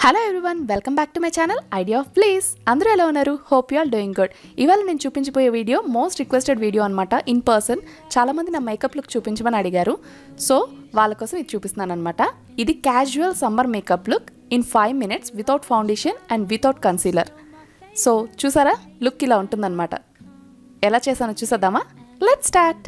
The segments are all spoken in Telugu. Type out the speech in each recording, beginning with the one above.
hello everyone welcome back to my channel idea of place అందరూ ఎలా ఉన్నారు hope you all doing good ఇవాళ నేను చూపించబోయే వీడియో మోస్ట్ రిక్వెస్టెడ్ వీడియో అనమాట ఇన్ పర్సన్ చాలామంది నా మేకప్ లుక్ చూపించమని అడిగారు సో వాళ్ళ కోసం ఇది చూపిస్తున్నాను అనమాట ఇది casual summer makeup look in five minutes without foundation and without concealer so చూసారా లుక్ ఇలా ఉంటుందన్నమాట ఎలా చేశానో చూసేద్దామా లెట్ స్టార్ట్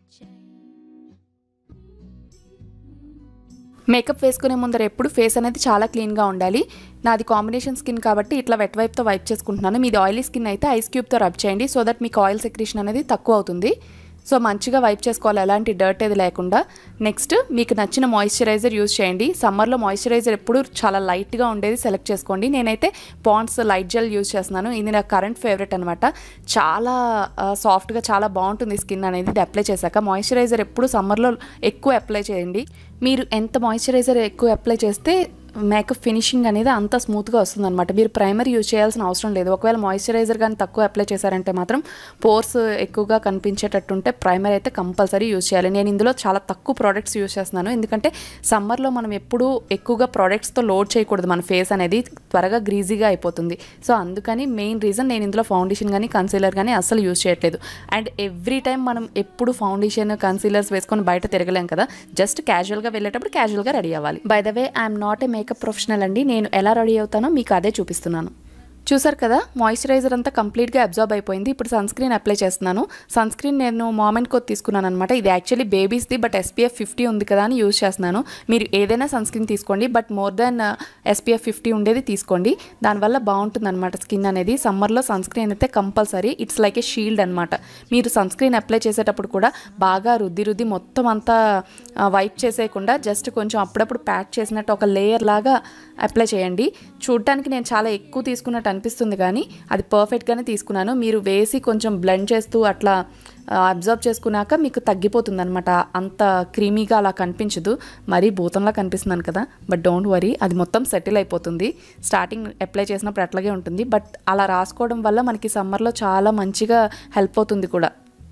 మేకప్ వేసుకునే ముందర ఎప్పుడు ఫేస్ అనేది చాలా క్లీన్గా ఉండాలి నాది కాంబినేషన్ స్కిన్ కాబట్టి ఇట్లా వెట్ వైప్తో వైప్ చేసుకుంటున్నాను మీది ఆయిలీ స్కిన్ అయితే ఐస్ క్యూబ్తో రబ్ చేయండి సో దట్ మీకు ఆయిల్ సెక్రేషన్ అనేది తక్కువ అవుతుంది సో మంచిగా వైప్ చేసుకోవాలి ఎలాంటి డర్ట్ ఏది లేకుండా నెక్స్ట్ మీకు నచ్చిన మాయిశ్చరైజర్ యూజ్ చేయండి సమ్మర్లో మాయిశ్చరైజర్ ఎప్పుడు చాలా లైట్గా ఉండేది సెలెక్ట్ చేసుకోండి నేనైతే పాండ్స్ లైట్ జెల్ యూజ్ చేస్తున్నాను ఇది నా కరెంట్ ఫేవరెట్ అనమాట చాలా సాఫ్ట్గా చాలా బాగుంటుంది స్కిన్ అనేది ఇది అప్లై చేశాక మాయిశ్చరైజర్ ఎప్పుడు సమ్మర్లో ఎక్కువ అప్లై చేయండి మీరు ఎంత మాయిశ్చరైజర్ ఎక్కువ అప్లై చేస్తే మేకప్ ఫినిషింగ్ అనేది అంత స్మూత్గా వస్తుంది అనమాట మీరు ప్రైమర్ యూజ్ చేయాల్సిన అవసరం లేదు ఒకవేళ మాయిశ్చరైజర్ కానీ తక్కువ అప్లై చేశారంటే మాత్రం పోర్స్ ఎక్కువగా కనిపించేటట్టుంటే ప్రైమర్ అయితే కంపల్సరీ యూజ్ చేయాలి నేను ఇందులో చాలా తక్కువ ప్రోడక్ట్స్ యూజ్ చేస్తున్నాను ఎందుకంటే సమ్మర్లో మనం ఎప్పుడూ ఎక్కువగా ప్రోడక్ట్స్తో లోడ్ చేయకూడదు మన ఫేస్ అనేది త్వరగా గ్రీజీగా అయిపోతుంది సో అందుకని మెయిన్ రీజన్ నేను ఇందులో ఫౌండేషన్ కానీ కన్సీలర్ కానీ అస్సలు యూజ్ చేయట్లేదు అండ్ ఎవ్రీ టైం మనం ఎప్పుడు ఫౌండేషన్ కన్సీలర్స్ వేసుకొని బయట తిరగలేం కదా జస్ట్ క్యాజువల్గా వెళ్ళేటప్పుడు క్యాజువల్గా రెడీ అవ్వాలి by the way I'm not a makeup professional అండి నేను ఎలా రెడీ అవుతానో మీకు అదే చూపిస్తున్నాను చూసారు కదా మాయిశ్చరైజర్ అంతా కంప్లీట్గా అబ్జార్బ్ అయిపోయింది ఇప్పుడు సన్ స్క్రీన్ అప్లై చేస్తున్నాను సన్ స్క్రీన్ నేను మామెంట్ కోత్ తీసుకున్నాను అనమాట ఇది యాక్చువల్లీ బేబీస్ది బట్ ఎస్పీఎఫ్ ఫిఫ్టీ ఉంది కదా అని యూజ్ చేస్తున్నాను మీరు ఏదైనా సన్ స్క్రీన్ తీసుకోండి but more than SPF fifty ఉండేది తీసుకోండి దానివల్ల బాగుంటుంది అనమాట స్కిన్ అనేది సమ్మర్లో సన్ స్క్రీన్ అయితే compulsory it's like a shield అనమాట మీరు సన్ స్క్రీన్ అప్లై చేసేటప్పుడు కూడా బాగా రుద్ది రుద్ది మొత్తం అంతా వైప్ చేసేయకుండా జస్ట్ కొంచెం అప్పుడప్పుడు ప్యాక్ చేసినట్టు ఒక లేయర్ లాగా అప్లై చేయండి చూడటానికి నేను చాలా ఎక్కువ తీసుకున్నట్టు అనిపిస్తుంది కానీ అది పర్ఫెక్ట్గానే తీసుకున్నాను మీరు వేసి కొంచెం బ్లెండ్ చేస్తూ అట్లా అబ్జర్వ్ చేసుకున్నాక మీకు తగ్గిపోతుంది అనమాట అంత క్రీమీగా అలా కనిపించదు మరీ భూతంలా కనిపిస్తున్నాను కదా బట్ డోంట్ వరీ అది మొత్తం సెటిల్ అయిపోతుంది స్టార్టింగ్ అప్లై చేసినప్పుడు అట్లాగే ఉంటుంది బట్ అలా రాసుకోవడం వల్ల మనకి సమ్మర్లో చాలా మంచిగా హెల్ప్ అవుతుంది కూడా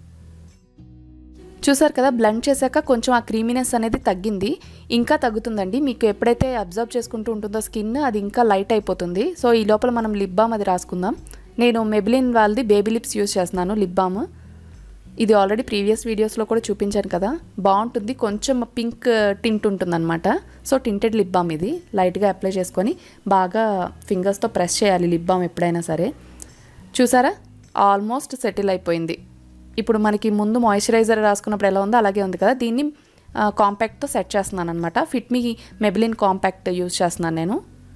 చూసారు కదా బ్లెండ్ చేశాక కొంచెం ఆ క్రీమీనెస్ అనేది తగ్గింది ఇంకా తగ్గుతుందండి మీకు ఎప్పుడైతే అబ్జర్వ్ చేసుకుంటూ ఉంటుందో స్కిన్ అది ఇంకా లైట్ అయిపోతుంది సో ఈ లోపల మనం లిప్ బామ్ అది రాసుకుందాం నేను మెబిలిన్ వాళ్ళది బేబీ లిప్స్ యూస్ చేస్తున్నాను లిప్ బామ్ ఇది ఆల్రెడీ ప్రీవియస్ వీడియోస్లో కూడా చూపించాను కదా బాగుంటుంది కొంచెం పింక్ టింట్ ఉంటుందన్నమాట సో టింటెడ్ లిప్ బామ్ ఇది లైట్గా అప్లై చేసుకొని బాగా ఫింగర్స్తో ప్రెస్ చేయాలి లిప్ బామ్ ఎప్పుడైనా సరే చూసారా ఆల్మోస్ట్ సెటిల్ అయిపోయింది ఇప్పుడు మనకి ముందు మాయిశ్చరైజర్ రాసుకున్నప్పుడు ఎలా ఉందో అలాగే ఉంది కదా దీన్ని కాంపాక్ట్తో సెట్ చేస్తున్నాను అనమాట fit me Maybelline compact use చేస్తున్నాను నేను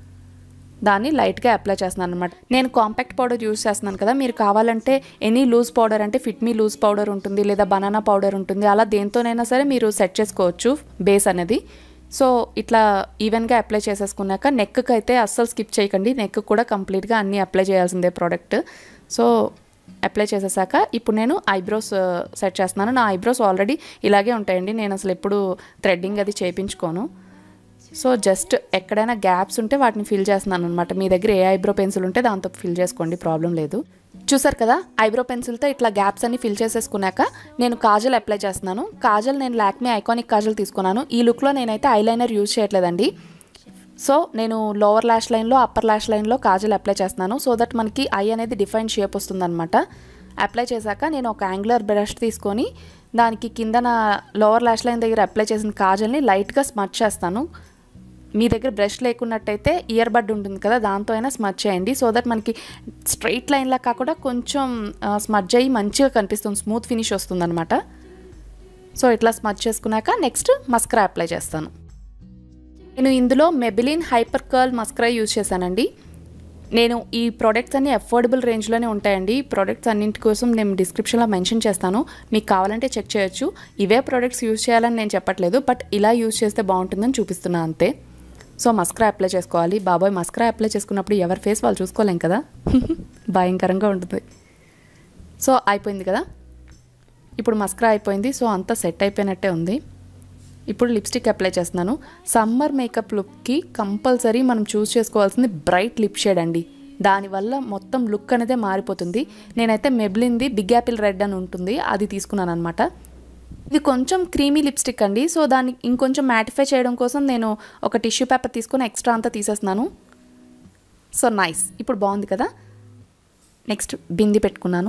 దాన్ని లైట్గా అప్లై చేస్తున్నాను అనమాట నేను కాంపాక్ట్ పౌడర్ యూజ్ చేస్తున్నాను కదా మీరు కావాలంటే ఎనీ లూజ్ పౌడర్ అంటే ఫిట్ మీ లూజ్ పౌడర్ ఉంటుంది లేదా బనానా పౌడర్ ఉంటుంది అలా దేంతోనైనా సరే మీరు సెట్ చేసుకోవచ్చు బేస్ అనేది సో ఇట్లా ఈవెన్గా అప్లై చేసేసుకున్నాక నెక్కి అయితే అస్సలు స్కిప్ చేయకండి నెక్ కూడా కంప్లీట్గా అన్నీ అప్లై చేయాల్సిందే ప్రోడక్ట్ సో అప్లై చేసేసాక ఇప్పుడు నేను ఐబ్రోస్ సెట్ చేస్తున్నాను నా ఐబ్రోస్ ఆల్రెడీ ఇలాగే ఉంటాయండి నేను అసలు ఎప్పుడు థ్రెడ్డింగ్ అది చేయించుకోను సో జస్ట్ ఎక్కడైనా గ్యాప్స్ ఉంటే వాటిని ఫిల్ చేస్తున్నాను అనమాట మీ దగ్గర ఏ ఐబ్రో పెన్సిల్ ఉంటే దాంతో ఫిల్ చేసుకోండి ప్రాబ్లం లేదు చూసారు కదా ఐబ్రో పెన్సిల్తో ఇట్లా గ్యాప్స్ అన్ని ఫిల్ చేసేసుకున్నాక నేను కాజల్ అప్లై చేస్తున్నాను కాజల్ నేను లాక్మీ ఐకానిక్ కాజల్ తీసుకున్నాను ఈ లుక్లో నేనైతే ఐలైనర్ యూజ్ చేయట్లేదండి సో నేను లోవర్ ల్యాష్ లైన్లో అప్పర్ ల్యాష్ లైన్లో కాజల్ అప్లై చేస్తున్నాను సో దట్ మనకి ఐ అనేది డిఫైన్ షేప్ వస్తుందన్నమాట అప్లై చేశాక నేను ఒక యాంగులర్ బ్రష్ తీసుకొని దానికి కింద నా లోవర్ ల్యాష్ లైన్ దగ్గర అప్లై చేసిన కాజల్ని లైట్గా స్మచ్ చేస్తాను మీ దగ్గర బ్రష్ లేకున్నట్టయితే ఇయర్ బడ్ ఉంటుంది కదా దాంతో అయినా స్మచ్ చేయండి సో దట్ మనకి స్ట్రైట్ లైన్లా కాకుండా కొంచెం స్మచ్ అయ్యి మంచిగా కనిపిస్తుంది స్మూత్ ఫినిష్ వస్తుందన్నమాట సో ఇట్లా స్మచ్ చేసుకున్నాక నెక్స్ట్ మస్కరా అప్లై చేస్తాను నేను ఇందులో Maybelline hyper curl mascara use చేశానండి నేను ఈ ప్రోడక్ట్స్ అన్ని అఫోర్డబుల్ రేంజ్లోనే ఉంటాయండి ఈ ప్రోడక్ట్స్ అన్నింటి కోసం నేను డిస్క్రిప్షన్లో మెన్షన్ చేస్తాను మీకు కావాలంటే చెక్ చేయొచ్చు ఇవే ప్రోడక్ట్స్ యూజ్ చేయాలని నేను చెప్పట్లేదు బట్ ఇలా యూజ్ చేస్తే బాగుంటుందని చూపిస్తున్నాను అంతే సో మస్కరా అప్లై చేసుకోవాలి బాబాయ్ మస్కరా అప్లై చేసుకున్నప్పుడు ఎవరి ఫేస్ వాళ్ళు చూసుకోలేం కదా భయంకరంగా ఉంటుంది సో అయిపోయింది కదా ఇప్పుడు మస్కరా అయిపోయింది సో అంతా సెట్ అయిపోయినట్టే ఉంది ఇప్పుడు లిప్స్టిక్ అప్లై చేస్తున్నాను సమ్మర్ మేకప్ లుక్కి కంపల్సరీ మనం చూస్ చేసుకోవాల్సింది బ్రైట్ లిప్ షేడ్ అండి దానివల్ల మొత్తం లుక్ అనేది మారిపోతుంది నేనైతే మెబ్లిన్ది బిగ్ యాపిల్ రెడ్ అని ఉంటుంది అది తీసుకున్నాను అనమాట ఇది కొంచెం క్రీమీ లిప్స్టిక్ అండి సో దాన్ని ఇంకొంచెం మ్యాటిఫై చేయడం కోసం నేను ఒక టిష్యూ పేపర్ తీసుకొని ఎక్స్ట్రా అంతా తీసేస్తున్నాను సో నైస్ ఇప్పుడు బాగుంది కదా నెక్స్ట్ బింది పెట్టుకున్నాను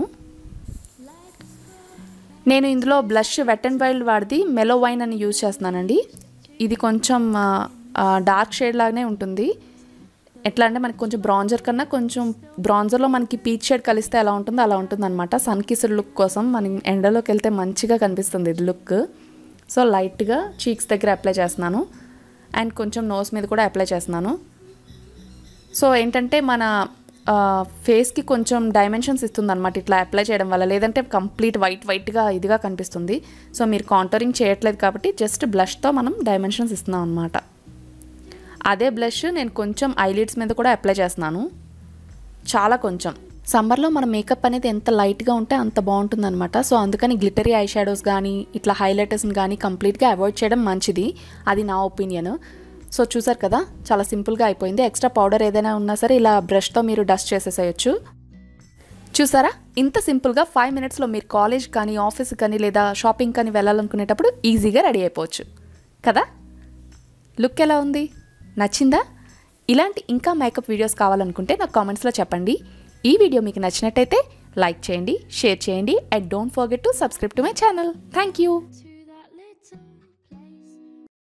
నేను ఇందులో బ్లష్ వెట్ అండ్ వైల్డ్ వాడిది మెలో వైన్ అని యూజ్ చేస్తున్నానండి ఇది కొంచెం డార్క్ షేడ్ లాగానే ఉంటుంది ఎట్లా అంటే మనకి కొంచెం బ్రాంజర్ కన్నా కొంచెం బ్రాంజర్లో మనకి పీచ్ షేడ్ కలిస్తే ఎలా ఉంటుందో అలా ఉంటుంది అనమాట సన్ కిస్డ్ లుక్ కోసం మనం ఎండలోకి వెళ్తే మంచిగా కనిపిస్తుంది ఇది లుక్ సో లైట్గా చీక్స్ దగ్గర అప్లై చేస్తున్నాను అండ్ కొంచెం నోస్ మీద కూడా అప్లై చేస్తున్నాను సో ఏంటంటే మన ఫేస్కి కొంచెం డైమెన్షన్స్ ఇస్తుంది అనమాట ఇట్లా అప్లై చేయడం వల్ల లేదంటే కంప్లీట్ వైట్ వైట్గా ఇదిగా కనిపిస్తుంది సో మీరు కాంటరింగ్ చేయట్లేదు కాబట్టి జస్ట్ బ్లష్తో మనం డైమెన్షన్స్ ఇస్తున్నాం అనమాట అదే బ్లష్ నేను కొంచెం ఐలిడ్స్ మీద కూడా అప్లై చేస్తున్నాను చాలా కొంచెం సమ్మర్లో మన మేకప్ అనేది ఎంత లైట్గా ఉంటే అంత బాగుంటుంది అనమాట సో అందుకని గ్లిటరీ ఐ షాడోస్ కానీ ఇట్లా హైలైటర్స్ని కానీ కంప్లీట్గా అవాయిడ్ చేయడం మంచిది అది నా ఒపీనియన్ సో చూసారు కదా చాలా సింపుల్గా అయిపోయింది ఎక్స్ట్రా పౌడర్ ఏదైనా ఉన్నా సరే ఇలా బ్రష్తో మీరు డస్ట్ చేసేసేయచ్చు చూసారా ఇంత సింపుల్గా ఫైవ్ మినిట్స్లో మీరు కాలేజ్ కానీ ఆఫీస్ కానీ లేదా షాపింగ్ కానీ వెళ్ళాలనుకునేటప్పుడు ఈజీగా రెడీ అయిపోవచ్చు కదా లుక్ ఎలా ఉంది నచ్చిందా ఇలాంటి ఇంకా మేకప్ వీడియోస్ కావాలనుకుంటే నాకు కామెంట్స్లో చెప్పండి ఈ వీడియో మీకు నచ్చినట్టయితే లైక్ చేయండి షేర్ చేయండి and don't forget to subscribe to my channel thank you